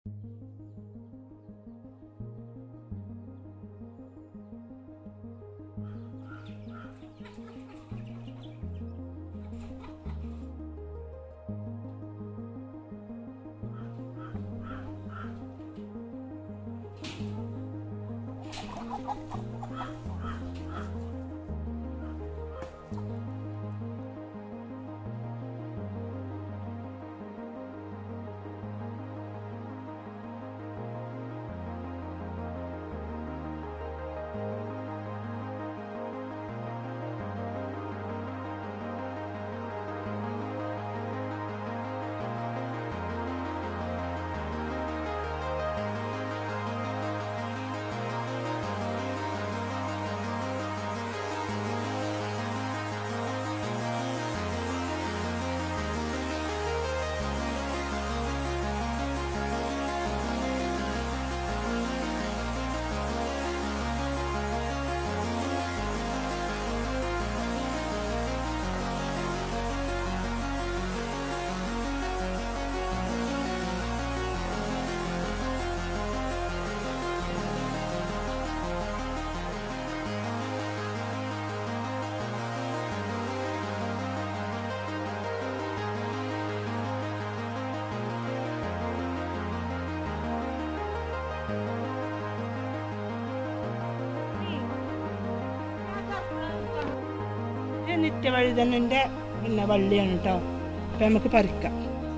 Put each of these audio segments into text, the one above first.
ഇത് നിത്യവഴുതനന്റെ പിന്നെ വള്ളിയാണ് കേട്ടോ അപ്പൊ നമുക്ക് പറിക്കാം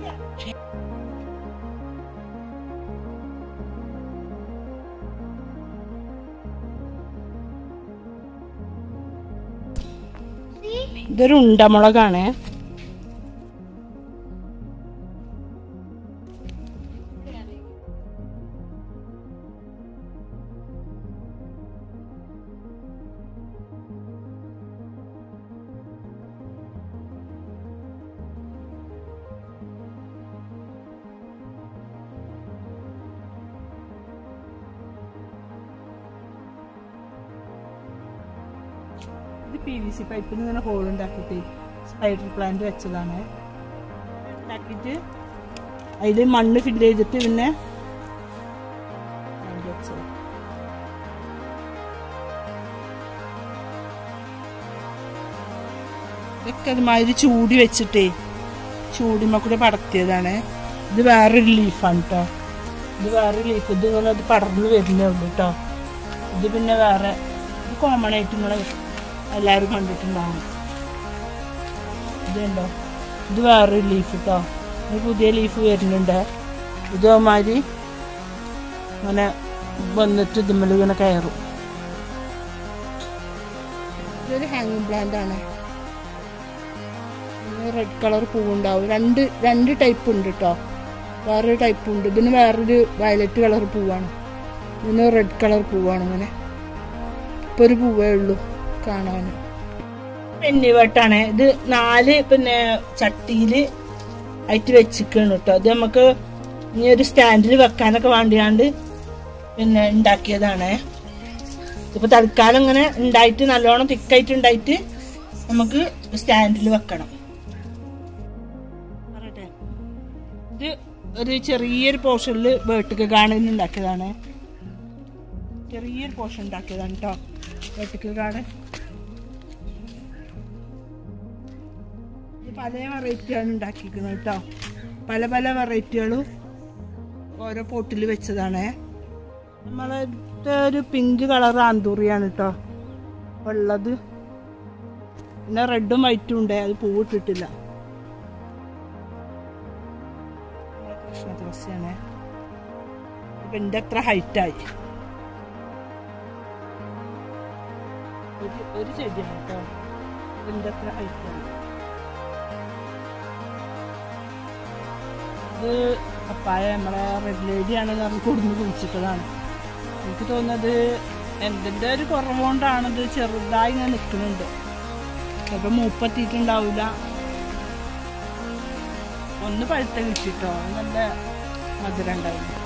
ഇതൊരു ഉണ്ടമുളകാണേ ഇത് പി വി സി പൈപ്പിൽ ഇങ്ങനെ ഹോൾ ഉണ്ടാക്കിയിട്ട് സ്പൈഡർ പ്ലാന്റ് വെച്ചതാണ് ഉണ്ടാക്കിയിട്ട് അതിൽ മണ്ണ് ഫില്ല് ചെയ്തിട്ട് പിന്നെ plant വെച്ചത്. ഇതൊക്കെ അതുമാതിരി ചൂടി വെച്ചിട്ടേ ചൂടിമ കൂടെ പടർത്തിയതാണ് ഇത് വേറൊരു ലീഫാണ് കേട്ടോ ഇത് വേറൊരു ലീഫ് ഇത് ഇങ്ങനെ അത് പടർന്നു വരുന്നേ ഉള്ളൂ കേട്ടോ ഇത് പിന്നെ വേറെ ഇത് കോമൺ ആയിട്ട് നിങ്ങൾ എല്ലാവരും കണ്ടിട്ടുണ്ടാവും ഇതുണ്ടോ ഇത് വേറൊരു ലീഫ് കേട്ടോ ഇത് പുതിയ ലീഫ് വരുന്നുണ്ട് ഇതേമാതിരി ഇങ്ങനെ വന്നിട്ട് ഇതുമ്മൽ ഇങ്ങനെ കയറും ഇതൊരു ഹാങ്ങിങ് പ്ലാന്റ് ആണ് റെഡ് കളർ പൂവുണ്ടാവും രണ്ട് രണ്ട് ടൈപ്പ് ഉണ്ട് കേട്ടോ വേറൊരു ടൈപ്പ് ഉണ്ട് ഇതിന് വേറൊരു വയലറ്റ് കളർ പൂവാണ് ഇതിന് റെഡ് കളർ പൂവാണ് ഇങ്ങനെ ഇപ്പൊ ഒരു പൂവേ ഉള്ളൂ കാണാൻ പെന്നിവട്ടാണ് ഇത് നാല് പിന്നെ ചട്ടിയില് ആയിട്ട് വെച്ചിക്കാണ് കേട്ടോ ഇത് നമുക്ക് ഇനി ഒരു സ്റ്റാൻഡിൽ വെക്കാനൊക്കെ വേണ്ടിയാണ്ട് പിന്നെ ഉണ്ടാക്കിയതാണ് ഇപ്പൊ തൽക്കാലം ഇങ്ങനെ ഉണ്ടായിട്ട് നല്ലോണം തിക്കായിട്ട് ഉണ്ടായിട്ട് നമുക്ക് സ്റ്റാൻഡിൽ വെക്കണം പറയട്ടെ ഇത് ഒരു ചെറിയൊരു പോർഷനിൽ വേട്ടിക്ക് ഗാർഡൻ ഉണ്ടാക്കിയതാണ് ചെറിയൊരു പോർഷൻ ഉണ്ടാക്കിയതാണ് കേട്ടോ വേട്ടിക്ക് ഗാർഡൻ ഇത് പല വെറൈറ്റിയാണ് ഉണ്ടാക്കിയിരിക്കുന്നത് കേട്ടോ പല പല വെറൈറ്റികളും ഓരോ പോട്ടിൽ വെച്ചതാണ് നമ്മളെ ഒരു പിങ്ക് കളർ ആന്തൂറിയാണ് കേട്ടോ ഉള്ളത് പിന്നെ റെഡും വൈറ്റും ഉണ്ട് അത് പൂവിട്ടിട്ടില്ല കൃഷ്ണ തുളസിയാണ് ഇപ്പൊ എന്റെ അത്ര ഹൈറ്റായി ഒരു ഒരു ചെടിയാണ് കേട്ടോ എന്റെ അത്ര ഹൈറ്റായി ഇത് പപ്പായ നമ്മളെ റെഡ് ലേഡിയാണ് പറഞ്ഞ് കൊടുന്ന് കുഴിച്ചിട്ടതാണ് എനിക്ക് തോന്നുന്നത് എന്തിൻ്റെ ഒരു കുറവുകൊണ്ടാണിത് ചെറുതായി ഇങ്ങനെ നിൽക്കുന്നുണ്ട് ചിലപ്പോൾ മൂപ്പെത്തിയിട്ടുണ്ടാവില്ല ഒന്ന് പഴുത്ത കിട്ടിട്ടോ നല്ല മധുരം ഉണ്ടാവില്ല